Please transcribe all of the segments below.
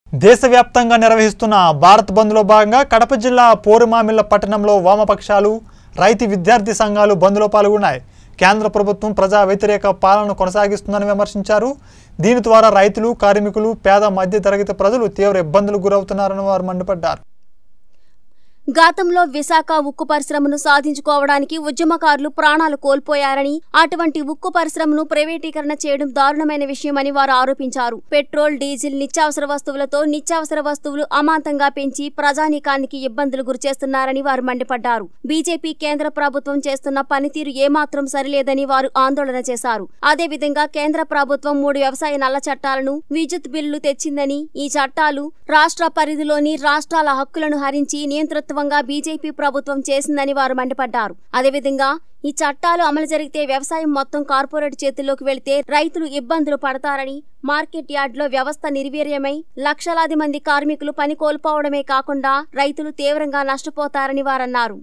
దేశవ్యాప్తంగా నిర్వహిస్తున్న భారత్ బంద్లో భాగంగా కడప జిల్లా పోరుమామిళ్ల పట్టణంలో వామపక్షాలు రైతు విద్యార్థి సంఘాలు బంద్లో పాల్గొన్నాయి కేంద్ర ప్రభుత్వం ప్రజా వ్యతిరేక పాలన కొనసాగిస్తుందని విమర్శించారు దీని ద్వారా రైతులు కార్మికులు పేద మధ్యతరగతి ప్రజలు తీవ్ర ఇబ్బందులు గురవుతున్నారని వారు మండిపడ్డారు గతంలో విశాఖ ఉక్కు పరిశ్రమను సాధించుకోవడానికి ఉద్యమకారులు ప్రాణాలు కోల్పోయారని అటువంటి ఉక్కు పరిశ్రమను ప్రైవేటీకరణ చేయడం దారుణమైన విషయమని వారు ఆరోపించారు పెట్రోల్ డీజిల్ నిత్యావసర వస్తువులతో నిత్యావసర వస్తువులు అమాంతంగా పెంచి ప్రజానీకానికి ఇబ్బందులు గురిచేస్తున్నారని వారు మండిపడ్డారు బీజేపీ కేంద్ర ప్రభుత్వం చేస్తున్న పనితీరు ఏమాత్రం సరిలేదని వారు ఆందోళన చేశారు అదేవిధంగా కేంద్ర ప్రభుత్వం మూడు వ్యవసాయ నల్ల చట్టాలను విద్యుత్ బిల్లులు తెచ్చిందని ఈ చట్టాలు రాష్ట్ర పరిధిలోని రాష్ట్రాల హక్కులను హరించి నియంతృత్వంగా బీజేపీ ప్రభుత్వం చేసిందని వారు మండిపడ్డారు అదేవిధంగా ఈ చట్టాలు అమలు జరిగితే వ్యవసాయం మొత్తం కార్పొరేట్ చేతుల్లోకి వెళితే రైతులు ఇబ్బందులు పడతారని మార్కెట్ యార్డ్లో వ్యవస్థ నిర్వీర్యమై లక్షలాది మంది కార్మికులు పని కోల్పోవడమే కాకుండా రైతులు తీవ్రంగా నష్టపోతారని వారన్నారు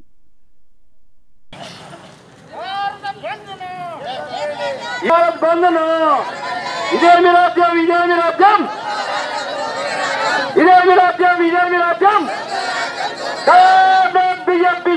భారత్ బంధను ఇదే మీ రాజ్యం ఇదే మీ రాజ్యం ఇదే మీ రాజ్యం ఇదే మీ రాజ్యం బిజెపి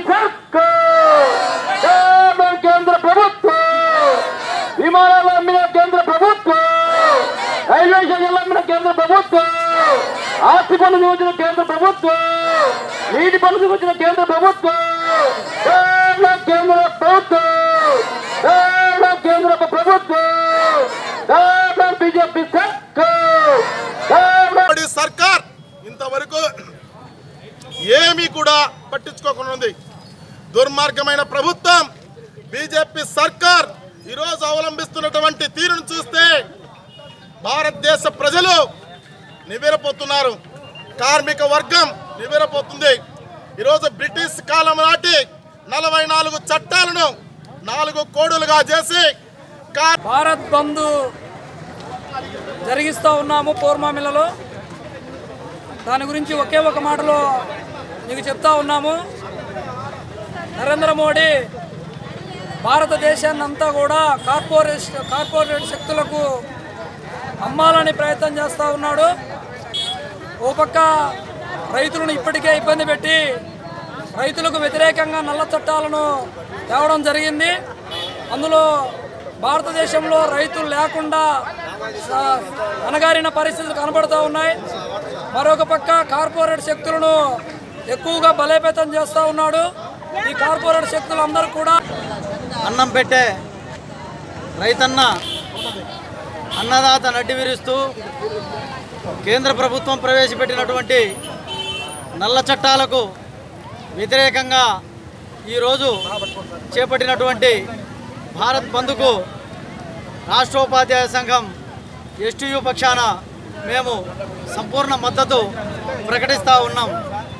సర్కార్ కేంద్ర ప్రభుత్వం విమానాలు అమ్మిన కేంద్ర ప్రభుత్వం రైల్వే స్టేషన్లు అమ్మిన కేంద్ర ప్రభుత్వం ఆస్తి పన్ను విమోచన కేంద్ర ప్రభుత్వం నీటి పన్ను విమోచన కేంద్ర ప్రభుత్వం కేంద్ర కేంద్ర ప్రభుత్వం కేంద్ర కేంద్ర ప్రభుత్వం కేంద్ర బీజేపీ సర్కార్ కేంద్ర మోడీ సర్కార్ ఇంతవరకు ఏమీ కూడా పట్టించుకోకుండా ఉంది దుర్మార్గమైన ప్రభుత్వం బీజేపీ సర్కార్ ఈరోజు అవలంబిస్తున్నటువంటి తీరును చూస్తే భారతదేశ ప్రజలు నివ్వెరపోతున్నారు కార్మిక వర్గం నివ్వెరపోతుంది ఈరోజు బ్రిటిష్ కాలం నాటి నలభై నాలుగు చట్టాలను నాలుగు కోడులుగా చేసి కార్ భారత్ బంద్ జరిగిస్తూ ఉన్నాము పూర్మామిలలో దాని గురించి ఒకే ఒక మాటలో మీకు చెప్తా ఉన్నాము నరేంద్ర మోడీ భారతదేశాన్ని అంతా కూడా కార్పొరేట్ కార్పొరేట్ శక్తులకు అమ్మాలని ప్రయత్నం చేస్తూ ఉన్నాడు ఓ పక్క రైతులను ఇప్పటికే ఇబ్బంది పెట్టి రైతులకు వ్యతిరేకంగా నల్ల చట్టాలను తేవడం జరిగింది అందులో భారతదేశంలో రైతులు లేకుండా స- అణగారిన పరిస్థితులు కనబడుతూ ఉన్నాయి మరొక పక్క కార్పొరేట్ శక్తులను ఎక్కువగా బలోపేతం చేస్తూ ఉన్నాడు ఈ కార్పొరేట్ శక్తులందరూ కూడా అన్నం పెట్టే రైతన్న అన్నదాత నడ్డి విరుస్తూ కేంద్ర ప్రభుత్వం ప్రవేశపెట్టినటువంటి నల్ల చట్టాలకు వ్యతిరేకంగా ఈరోజు చేపట్టినటువంటి భారత్ బంద్కు రాష్ట్రోపాధ్యాయ సంఘం ఎస్టీయు పక్షాన మేము సంపూర్ణ మద్దతు ప్రకటిస్తూ ఉన్నాం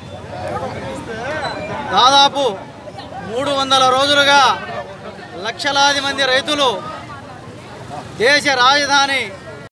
దాదాపు మూడు వందల రోజులుగా లక్షలాది మంది రైతులు దేశ రాజధాని